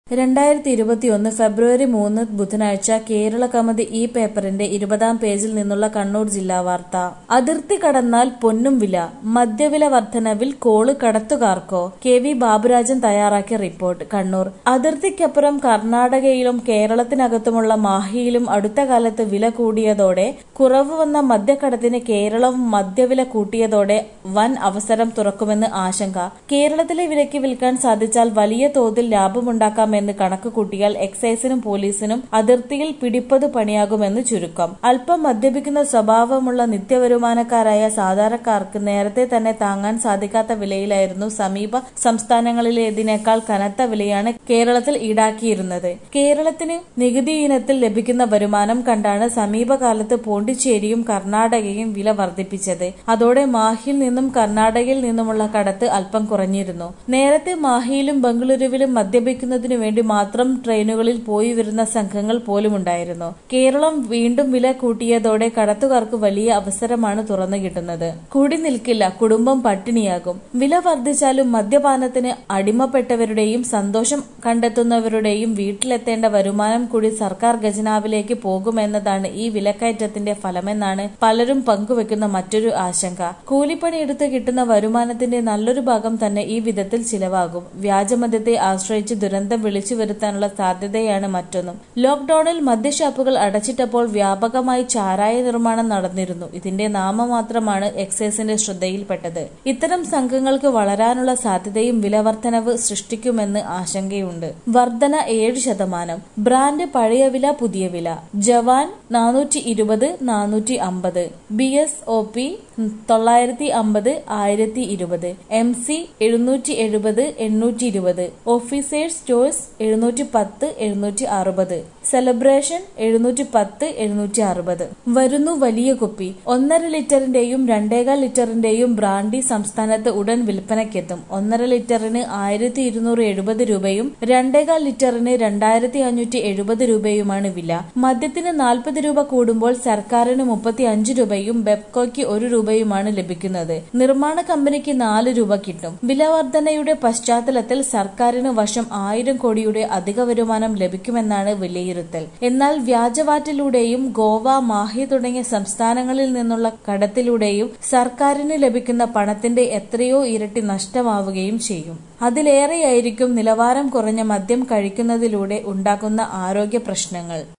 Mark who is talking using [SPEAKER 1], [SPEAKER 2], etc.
[SPEAKER 1] രണ്ടായിരത്തി ഇരുപത്തിയൊന്ന് ഫെബ്രുവരി മൂന്ന് ബുധനാഴ്ച കേരള കൗമുദി ഈ പേപ്പറിന്റെ ഇരുപതാം പേജിൽ നിന്നുള്ള കണ്ണൂർ ജില്ലാ വാർത്ത അതിർത്തി കടന്നാൽ പൊന്നും വില മദ്യവില വർധനവിൽ കോള് കടത്തുകാർക്കോ കെ വി ബാബുരാജൻ തയ്യാറാക്കിയ റിപ്പോർട്ട് കണ്ണൂർ അതിർത്തിക്കപ്പുറം കർണാടകയിലും കേരളത്തിനകത്തുമുള്ള മാഹിയിലും അടുത്ത കാലത്ത് വില കൂടിയതോടെ കുറവ് വന്ന മദ്യക്കടത്തിന് കേരളവും മദ്യവില കൂട്ടിയതോടെ വൻ അവസരം തുറക്കുമെന്ന് ആശങ്ക കേരളത്തിലെ വിലയ്ക്ക് വിൽക്കാൻ സാധിച്ചാൽ വലിയ തോതിൽ ലാഭമുണ്ടാക്കാമെന്ന് കണക്ക് കൂട്ടിയാൽ എക്സൈസിനും പോലീസിനും അതിർത്തിയിൽ പിടിപ്പത് പണിയാകുമെന്ന് ചുരുക്കം അല്പം മദ്യപിക്കുന്ന സ്വഭാവമുള്ള നിത്യവരുമാനക്കാരായ സാധാരണക്കാർക്ക് നേരത്തെ തന്നെ താങ്ങാൻ സാധിക്കാത്ത വിലയിലായിരുന്നു സമീപ സംസ്ഥാനങ്ങളിലേതിനേക്കാൾ കനത്ത വിലയാണ് കേരളത്തിൽ ഈടാക്കിയിരുന്നത് കേരളത്തിന് നികുതി ഇനത്തിൽ ലഭിക്കുന്ന വരുമാനം കണ്ടാണ് സമീപകാലത്ത് പോണ്ടിച്ചേരിയും കർണാടകയും വില വർദ്ധിപ്പിച്ചത് അതോടെ മാഹിയിൽ നിന്നും കർണാടകയിൽ നിന്നുമുള്ള കടത്ത് അല്പം കുറഞ്ഞിരുന്നു നേരത്തെ മാഹിയിലും ബംഗളൂരുവിലും മദ്യപിക്കുന്നതിനു വേണ്ടി മാത്രം ട്രെയിനുകളിൽ പോയി വരുന്ന സംഘങ്ങൾ പോലുമുണ്ടായിരുന്നു കേരളം വീണ്ടും വില കൂട്ടിയതോടെ കടത്തുകാർക്ക് വലിയ അവസരമാണ് തുറന്നു കിട്ടുന്നത് കൂടി നിൽക്കില്ല കുടുംബം പട്ടിണിയാകും വില വർദ്ധിച്ചാലും മദ്യപാനത്തിന് അടിമപ്പെട്ടവരുടെയും സന്തോഷം കണ്ടെത്തുന്നവരുടെയും വീട്ടിലെത്തേണ്ട വരുമാനം കൂടി സർക്കാർ ഖജനാവിലേക്ക് പോകുമെന്നതാണ് ഈ വിലക്കയറ്റത്തിന്റെ ഫലമെന്നാണ് പലരും പങ്കുവെക്കുന്ന മറ്റൊരു ആശങ്ക കൂലിപ്പണിയെടുത്ത് കിട്ടുന്ന വരുമാനത്തിന്റെ നല്ലൊരു ഭാഗം തന്നെ ഈ വിധത്തിൽ ചിലവാകും വ്യാജമദ്യത്തെ ആശ്രയിച്ച് ദുരന്തം വിളിച്ചു വരുത്താനുള്ള സാധ്യതയാണ് മറ്റൊന്നും ലോക്ഡൌണിൽ മദ്യഷാപ്പുകൾ അടച്ചിട്ടപ്പോൾ വ്യാപകമായി ചാരായ നിർമ്മാണം നടന്നിരുന്നു ഇതിന്റെ നാമമാത്രമാണ് എക്സൈസിന്റെ ശ്രദ്ധയിൽപ്പെട്ടത് ഇത്തരം സംഘങ്ങൾക്ക് വളരാനുള്ള സാധ്യതയും വിലവർദ്ധനവ് സൃഷ്ടിക്കുമെന്ന് ആശങ്കയുണ്ട് വർധന ഏഴ് ശതമാനം ബ്രാൻഡ് പഴയ വില പുതിയ വില ജവാൻ നാനൂറ്റി ഇരുപത് നാനൂറ്റി അമ്പത് ബി എസ് ഒ പി തൊള്ളായിരത്തി അമ്പത് ആയിരത്തി ഇരുപത് എം സി എഴുന്നൂറ്റി എഴുപത് എണ്ണൂറ്റി ഇരുപത് ഓഫീസേഴ്സ് സ്റ്റോഴ്സ് എഴുന്നൂറ്റി പത്ത് എഴുന്നൂറ്റി അറുപത് സെലിബ്രേഷൻ എഴുന്നൂറ്റി പത്ത് എഴുന്നൂറ്റി അറുപത് വരുന്നു വലിയ കുപ്പി ഒന്നര ലിറ്ററിന്റെയും രണ്ടേകാൽ ലിറ്ററിന്റെയും ബ്രാൻഡി സംസ്ഥാനത്ത് ഉടൻ വിൽപ്പനയ്ക്കെത്തും ഒന്നര ലിറ്ററിന് ആയിരത്തി ഇരുന്നൂറ് എഴുപത് രൂപയും രണ്ടേകാൽ ലിറ്ററിന് രണ്ടായിരത്തി അഞ്ഞൂറ്റി എഴുപത് രൂപയുമാണ് വില മദ്യത്തിന് നാൽപ്പത് രൂപ കൂടുമ്പോൾ സർക്കാരിന് മുപ്പത്തി അഞ്ച് രൂപയും ബെപ്കോയ്ക്ക് ഒരു രൂപയുമാണ് ലഭിക്കുന്നത് നിർമ്മാണ കമ്പനിക്ക് നാല് രൂപ കിട്ടും വില വർധനയുടെ പശ്ചാത്തലത്തിൽ സർക്കാരിന് വർഷം ആയിരം കോടിയുടെ അധിക വരുമാനം ലഭിക്കുമെന്നാണ് വിലയിരുത്തൽ എന്നാൽ വ്യാജവാറ്റിലൂടെയും ഗോവ മാഹി തുടങ്ങിയ സംസ്ഥാനങ്ങളിൽ നിന്നുള്ള കടത്തിലൂടെയും സർക്കാരിന് ലഭിക്കുന്ന പണത്തിന്റെ എത്രയോ ഇരട്ടി നഷ്ടമാവുകയും ചെയ്യും അതിലേറെയായിരിക്കും നിലവാരം കുറഞ്ഞ മദ്യം കഴിക്കുന്നതിലൂടെ ഉണ്ടാകുന്ന ആരോഗ്യ പ്രശ്നങ്ങൾ